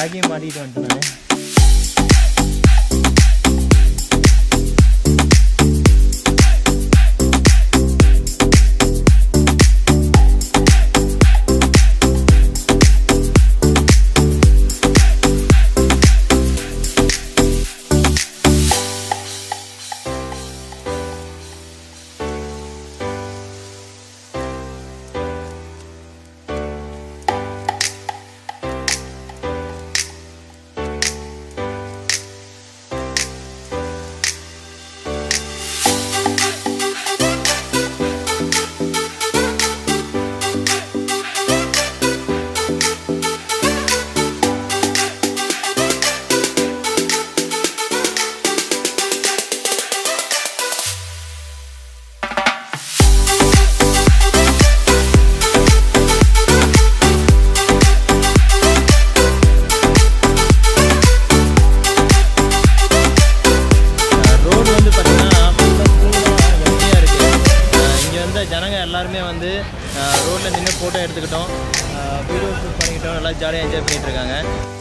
பேக்கையும் மாட்டிட்டு வந்துட்டேன் நான் ரோடு வந்து பார்த்தீங்கன்னா எம்டியாக இருக்குது இங்கே வந்த ஜனங்க எல்லாருமே வந்து ரோட்டில் நின்று ஃபோட்டோ எடுத்துக்கிட்டோம் வீடியோ ஷூட் பண்ணிக்கிட்டோம் நல்லா ஜாலியாக என்ஜாய் பண்ணிட்டு இருக்காங்க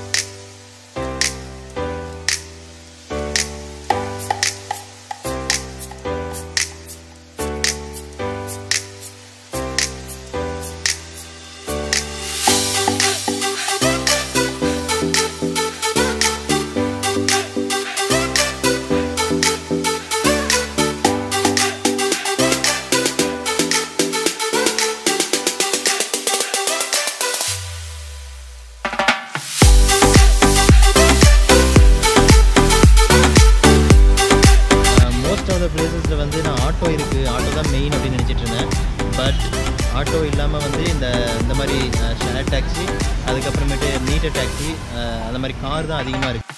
மோஸ்ட் ஆஃப் த பிளேசஸில் வந்து நான் ஆட்டோ இருக்குது ஆட்டோ தான் மெயின் அப்படின்னு நினச்சிட்டு இருந்தேன் பட் ஆட்டோ இல்லாமல் வந்து இந்த இந்த மாதிரி ஷேர் டாக்ஸி அதுக்கப்புறமேட்டு மீட்டர் டாக்ஸி அந்த மாதிரி கார் தான் அதிகமாக இருக்குது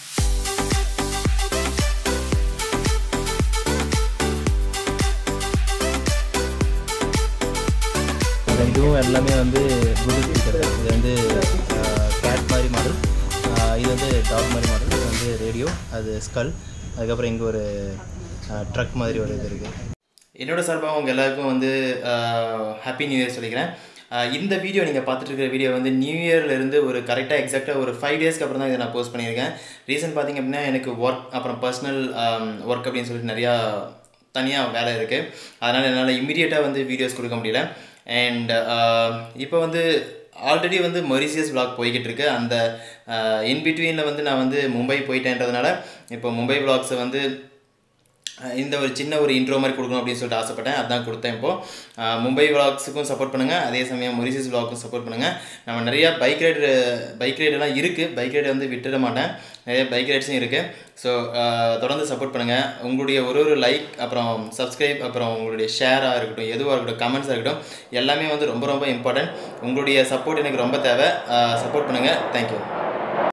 இதுவும் எல்லாமே வந்து ப்ளூடூத் ஸ்பீக்கர் இது வந்து கேட் மாதிரி மாடல் இது வந்து டாக் மாதிரி மாடல் இது வந்து ரேடியோ அது ஸ்கல் அதுக்கப்புறம் இங்கே ஒரு ட்ரக் மாதிரி ஒரு இது இருக்குது என்னோட சார்பாக உங்கள் எல்லாருக்கும் வந்து ஹாப்பி நியூ இயர் சொல்லிக்கிறேன் ஆஹ் இந்த வீடியோ நீங்கள் பார்த்துட்டு இருக்கிற வீடியோ வந்து நியூ இயர்லேருந்து ஒரு கரெக்டாக எக்ஸாக்டாக ஒரு ஃபைவ் டேஸ்க்கு அப்புறம் தான் இதை நான் போஸ்ட் பண்ணியிருக்கேன் ரீசன் பார்த்தீங்க அப்படின்னா எனக்கு ஒர்க் அப்புறம் பர்சனல் ஒர்க் அப்படின்னு சொல்லிட்டு நிறையா தனியாக வேலை இருக்குது அதனால் என்னால் இம்மிடியேட்டாக வந்து வீடியோஸ் கொடுக்க முடியல அண்ட் இப்போ வந்து ஆல்ரெடி வந்து மொரிசியஸ் vlog போய்கிட்டு இருக்கு அந்த இன் பிட்வீனில் வந்து நான் வந்து மும்பை போயிட்டேன்றதுனால இப்போ மும்பை vlogs-அ வந்து அஹ் இந்த ஒரு சின்ன ஒரு இன்ட்ரோ மாதிரி கொடுக்கணும் அப்படின்னு சொல்லிட்டு ஆசைப்பட்டேன் அதான் கொடுத்தேன் இப்போது மும்பை விளாக்ஸுக்கும் சப்போர்ட் பண்ணுங்கள் அதே சமயம் மொரிசியஸ் விளாக்கும் சப்போர்ட் பண்ணுங்கள் நம்ம நிறையா பைக் ரைடு பைக் ரைடெல்லாம் இருக்குது பைக் ரைடை வந்து விட்டுட மாட்டேன் நிறைய பைக் ரைட்ஸும் இருக்குது ஸோ தொடர்ந்து சப்போர்ட் பண்ணுங்கள் உங்களுடைய ஒரு ஒரு லைக் அப்புறம் சப்ஸ்கிரைப் அப்புறம் உங்களுடைய ஷேராக இருக்கட்டும் எதுவாக இருக்கட்டும் கமெண்ட்ஸாக இருக்கட்டும் எல்லாமே வந்து ரொம்ப ரொம்ப இம்பார்ட்டன்ட் உங்களுடைய சப்போர்ட் எனக்கு ரொம்ப தேவை சப்போர்ட் பண்ணுங்கள் தேங்க்யூ